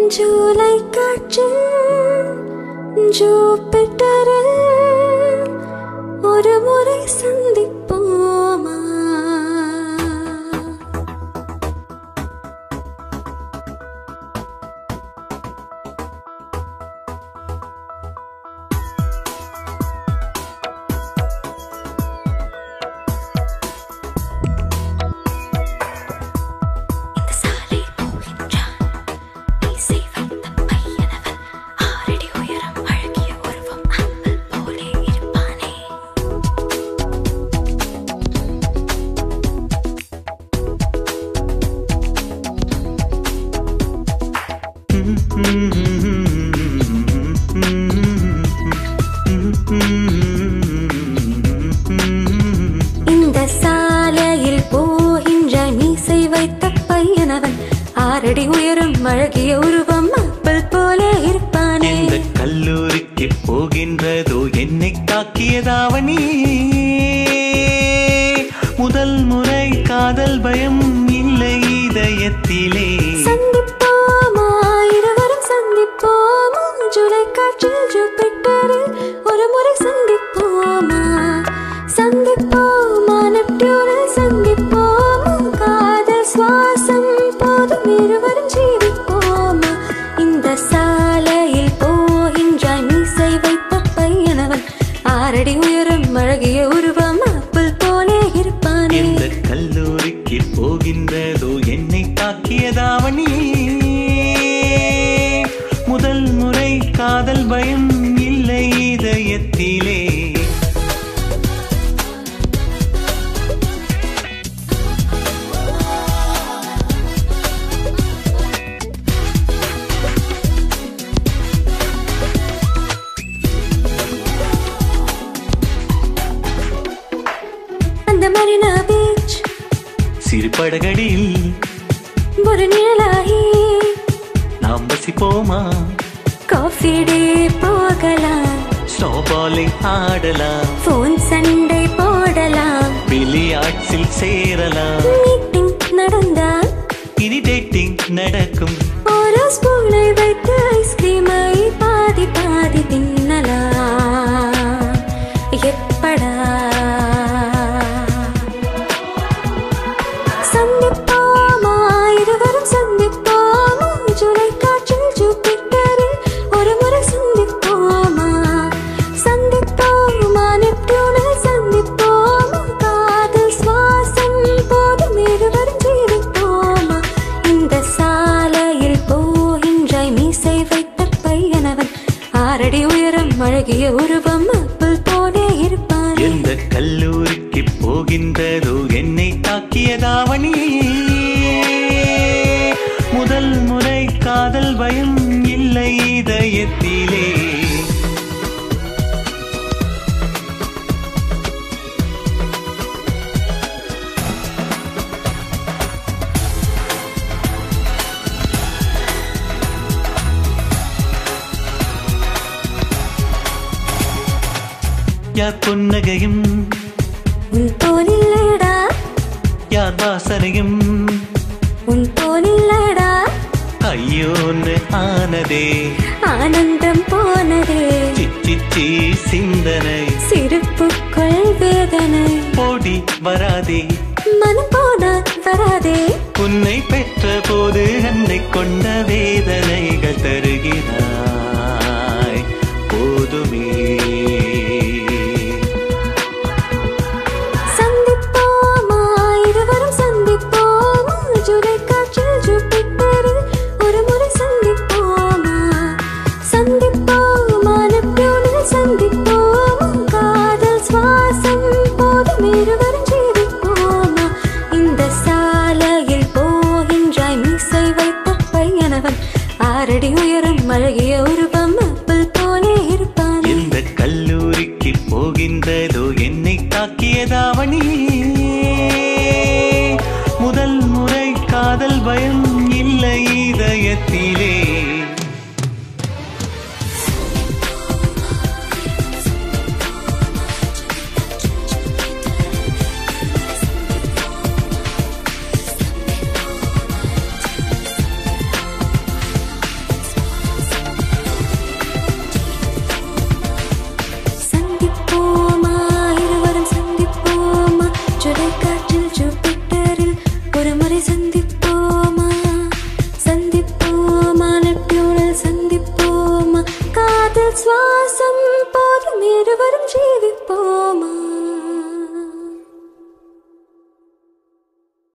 ஜூலை காற்றில் ஜூபிட்டரில் ஒரு முறை சந்திப்போமா இந்த சாலை போகின்றான் மீசை வைத்த பையனவன் ஆறடி உயரம் அழகிய உருவம் அம்பல் போலே இருப்பானே இந்த சாலையில் போகின்ற மீசை வைத்த பையனவன் ஆறடி உயரம் அழகிய உருவம் அப்பல் போல இருப்பானே இந்த கல்லூரிக்கு போகின்றதோ என்னை தாக்கியதாவணி முதல் முறை காதல் பயம் இல்லை இதயத்திலே சந்திப்போமா இருவரும் சந்திப்போமா ஜூலை காற்றில் ஜூபிட்டரில் ஒரு முறை சந்திப்போமா சந்திப்போமா நெப்டியூனில் சந்திப்போமா காதல் சுவாசம் போதும் இருவரும் ஜீவிப்போமா இந்த சாலையில் போகின்ற மீசை வைத்த பையனவன் ஆறடி உயரம் அழகிய உருவம் அப்புல் போலே இருப்பானே இந்த கல்லூரிக்கு போகின்றதோ என்னை தாக்கியதாவணி முதல் முறை காதல் பயம் இல்லை இதயத்திலே அந்த மரினா பீச் சிறு படகடியில் ஒரு நிழலாகி நாம் வசிப்போமா காஃபி டே போகலாம் ஸ்னோபாலிங் ஆடலாம் ஃபோன் சண்டை போடலாம் பிலியாட்ஸில் சேரலாம் மீட்டிங் நடந்தா இனி டேட்டிங் நடக்கும் ஒரு ஸ்பூனை வைத்து ஐஸ்கிரீமை பாதி பாதி தின்னலாம் எப்படா சந்திப்போமா இருவரும் சந்திப்போமா ஜூலை காற்றில் ஜூபிட்டரில் ஒரு முறை சந்திப்போமா சந்திப்போமா நெப்டியூனில் சந்திப்போமா காதல் சுவாசம் போதும் இருவரும் ஜீவிப்போமா இந்த சாலையில் போகின்ற மீசை வைத்த பையனவன் ஆறடி உயரம் அழகிய உருவம் அப்புல் போலே இருப்பான் எந்த கல்லூரிக்கு போகின்றதோ என்னை தாக்கியதாவணி முதல் முறை காதல் பயம் இல்லை இதயத்திலே யார் புன்னகையும் உன் தோலில்லடா யார் வாசனையும் உன் தோலில்லடா ஐயோன்னு ஆனதே ஆனந்தம் போனதே சிச்சிச்சி சிந்தனை சிரிப்புக்குள் வேதனை போடி வராதே மனம் போனால் வராதே உன்னை பெற்ற போது என்னை கொண்ட வேதனைகள் தருகிறாய் போதுமே சந்திப்போமா இருவரும் சந்திப்போமா ஜூலை காற்றில் ஜூபிட்டரில் ஒரு முறை சந்திப்போமா சந்திப்போமா நெப்டியூனில் சந்திப்போமா காதல் சுவாசம் போதும் இருவரும் ஜீவிப்போமா இந்த சாலையில் போகின்றாய் மீசை வைத்த பையனவன் ஆறடி உயரம் அழகிய உருவம் அப்புல் போலே இருப்பான் இந்த கல்லூரிக்கு போகின்றதோ என்னை தாக்கியதாவணி முதல் முறை காதல் பயம் இல்லை இதயத்திலே சுவாசம் போதும் இருவரும் ஜீவிப்போமா